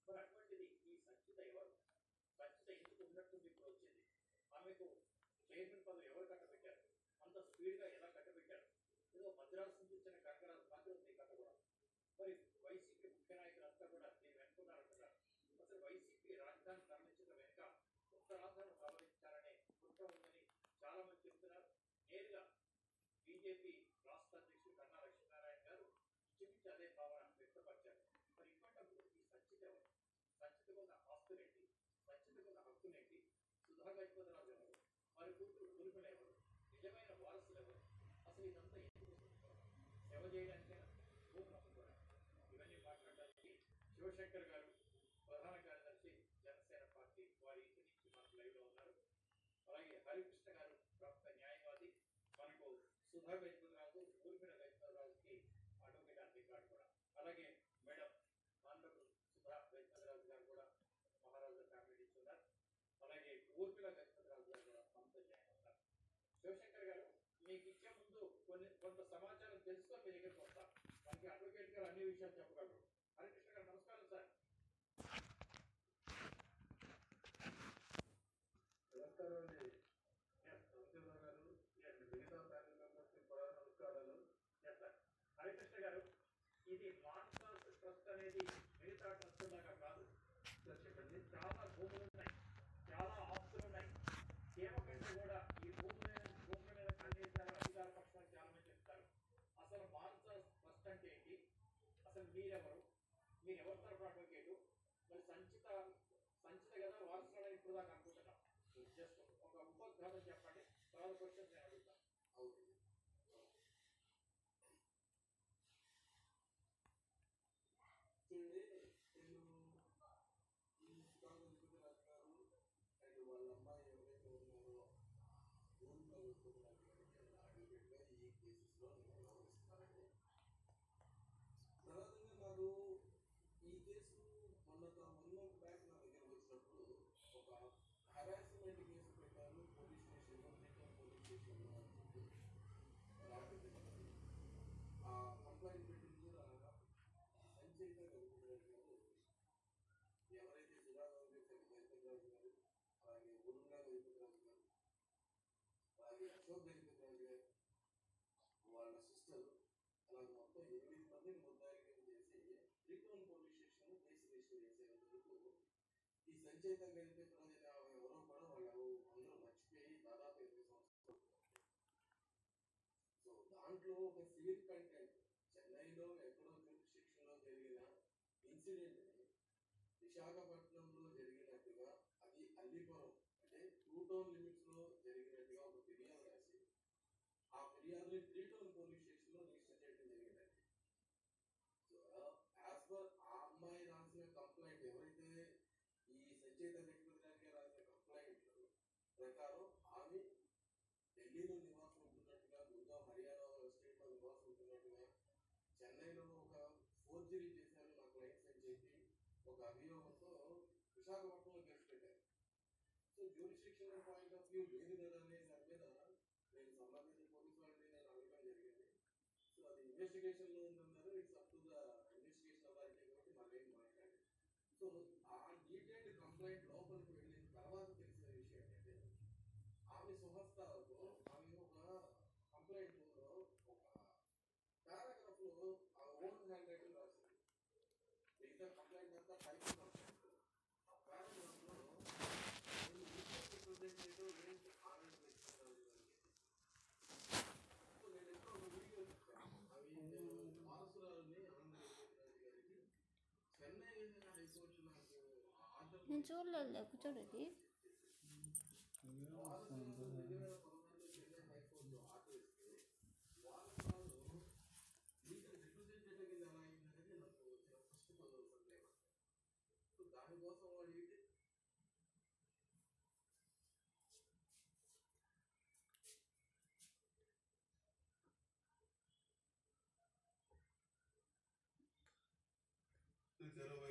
మరి అటువంటిది ఈ సంచిత ఎవరు సంచిత ఎందుకు ఉన్నట్టుంది ఇప్పుడు వచ్చింది ఆమెకు చైర్మన్ పదవి ఎవరు కట్టబెట్టారు అంత స్పీడ్ గా ఎలా కట్టబెట్టారు ఏదో మద్రాసు నుంచి వచ్చిన కంకరాలు మాత్రం ఉంది ఈ కథ కూడా మరి వైసీపీ ముఖ్య నాయకులంతా కూడా దీన్ని వెనుకున్నారంటున్నారు అసలు వైసీపీ రాజధాని తరలించడం వెనుక ఉత్తరాంధ్రను తరలించాలనే కుట్ర ఉందని చాలా మంది చెబుతున్నారు నేరుగా బీజేపీ రాష్ట్ర అధ్యక్షుడు కన్నా లక్ష్మీనారాయణ గారు ఇంచుమించు అదే భావన వ్యక్తపరిచారు మరి ఇప్పటికప్పుడు ఈ సంచిత ఎవరు సంచితకు ఉన్న ఆస్తులేంటి సంచితకు ఉన్న హక్కులేంటి సుధా గజపతిరాజు ఎవరు వారి కూతురు ఊరుకులు ఎవరు నిజమైన వారసులు ఎవరు అసలు ఇదంతా ఎందుకు జరుగుతోంది? సేవ చేయడానికైనా భూమి అమ్ముకోవడానికి ఇవన్నీ మాట్లాడడానికి శివశంకర్ గారు ప్రధాన కార్యదర్శి జనసేన పార్టీ వారి ఇంటి నుంచి మనకు లైవ్ లో ఉన్నారు అలాగే హరికృష్ణ గారు ప్రముఖ న్యాయవాది మనకు సుధా గజపతిరాజు ఊరిపిన గజపతిరాజుకి అడ్వకేట్ ఆన్ రికార్డ్ కూడా అలాగే మేడం ఆనరబుల్ సుధా గజపతిరాజు గారు కూడా మహారాజా ఫ్యామిలీ నుంచి ఉన్నారు అలాగే ఊర్పిల గజపతిరాజు గారు కూడా మనతో జాయిన్ అవుతారు శివశంకర్ గారు మీకు ఇచ్చే ముందు కొన్ని కొంత సమాచారం తెలుసుకొని మీ దగ్గరికి వస్తాం మనకి అడ్వకేట్ గారు అన్ని విషయాలు చెప్పగలరు హరికృష్ణ గారు నమస్కారం సార్ నమస్కారం అండి నమస్కారం గారు అండ్ మిగతా ఫ్యామిలీ మెంబర్స్ కూడా నమస్కారాలు ఎస్ సార్ హరికృష్ణ గారు ఇది మాన్సాస్ ట్రస్ట్ అనేది మిగతా ట్రస్ట్ లాగా కాదు సార్ చెప్పండి చాలా భూములు ఉన్నాయి చాలా ఆస్తులు ఉన్నాయి కేవకంటే కూడా ఈ భూముల భూముల మీద కన్నేశారు అధికార పక్షాలు చాలా మంది చెప్తారు అసలు మాన్సాస్ ట్రస్ట్ అంటే ఏంటి అసలు మీరెవరు మీరు ఎవరి తరఫున అడ్వకేటు మరి సంచిత సంచిత కదా వారసులని ఇప్పుడు దాకా అనుకుంటున్నాం జస్ట్ ఒక ఉపగ్రహం చెప్పండి తర్వాత క్వశ్చన్స్ నేను అడుగుతాను అవును చూడండి నేను ఈ సుధాకర్ గుజరాత్ గారు అండ్ వాళ్ళ అమ్మాయి ఎవరైతే ఉన్నారో ఊరిలో గుజరాత్ గారికి అడ్వకేట్గా ఈ కేసెస్లో నేను వ్యవహరిస్తున్నానండి ప్రధానంగా నాకు ఈ కేసు మొన్న వన్ మంత్ బ్యాక్ నా దగ్గర వచ్చినప్పుడు ఒక హరాస్మెంట్ కేసు పెట్టారు పోలీస్ స్టేషన్లో రిటర్న్ పోలీస్ స్టేషన్లో అని చెప్పి రాబట్టి ఆ కంప్లైంట్ పెట్టింది కూడా సంచయిత గౌరవ్ గారు ఎవరైతే సుధాకర్ గజపతిరాజు గారు అలాగే ఉరుంగా గజపతిరాజు గారు అలాగే అశోక్ గజపతిరాజు గారు వాళ్ళ సిస్టర్ అలాగే మొత్తం ఎనిమిది మందిని ముద్దాయిలు చేసి త్రికోన్ పోలీస్ స్టేషన్ కేసు రిజిస్టర్ చేసేందుకు ఈ సంచయిత గజపతిరాజు అనే ఆమె ఎవరో కూడా వాళ్ళు అందరూ మర్చిపోయి దాదాపు ఇరవై సంవత్సరాలు సో దాంట్లో ఒక సివిల్ కంటెంట్ చెన్నైలో ఎక్కడో జ్యూరిస్డిక్షన్లో జరిగిన ఇన్సిడెంట్ని విశాఖపట్నంలో జరిగినట్టుగా అది అల్లిపురం అంటే టూ టౌన్ లిమిట్స్లో జరిగినట్టుగా ఒక ఫిర్యాదు రాసి ఆ ఫిర్యాదుని త్రీ టౌన్ పోలీస్ స్టేషన్లో రిజిస్టర్ చేయడం జరిగిందండి సో యాజ్ పర్ ఆ అమ్మాయి రాసిన కంప్లైంట్ ఎవరైతే ఈ సంచేత వ్యక్తి రాసిన కంప్లైంట్ ప్రకారం ఆమె ఢిల్లీలో నివాసం ఉంటున్నట్టుగా గురుగావ్ హర్యానా స్టేట్ లో నివాసం ఉంటున్నట్టుగా చెన్నైలో ఒక ఫోర్జరీ చేశారు నా క్లయింట్స్ అని చెప్పి ఒక అభియోగంతో విశాఖపట్నంలో కేసు పెట్టారు so jurisdiction point of view లేదు కదా అనే దాని మీద నేను సంబంధిత పోలీసు వాళ్ళని నేను అడగడం జరిగింది సో అది ఇన్వెస్టిగేషన్ లో ఉందన్నారు it's up to the investigation authority కాబట్టి మళ్ళీ మాట్లాడి సో ఆ డీటెయిల్డ్ కంప్లైంట్ లోపలికి వెళ్ళిన తర్వాత తెలిసిన విషయం ఏంటంటే ఆమె స్వహస్తాలతో ఆమె ఒక కంప్లైంట్ లో ఒక పారాగ్రాఫ్ లో ఆ ఓన్ హ్యాండ్ రైటింగ్ రాసింది మిగతా కంప్లైంట్ అంతా టైప్ కంప్లైంట్ ఆ పారాగ్రాఫ్ లో నేను యూపీఎస్ రిప్రజెంట్ చేయడం ఏంటి ఆనంద్ వెంకటరాజు గారికి సో నేను ఎక్కడ ఒక వీడియో చూశాను అవి నేను వారసురాలని ఆనంద్ వెంకటరాజు గారికి చెన్నై హైకోర్టు నాకు ఆర్డర్ నేను చూడలేదు ఎపిసోడ్ ఇది దానికోసం వాడు ఏంటి Zero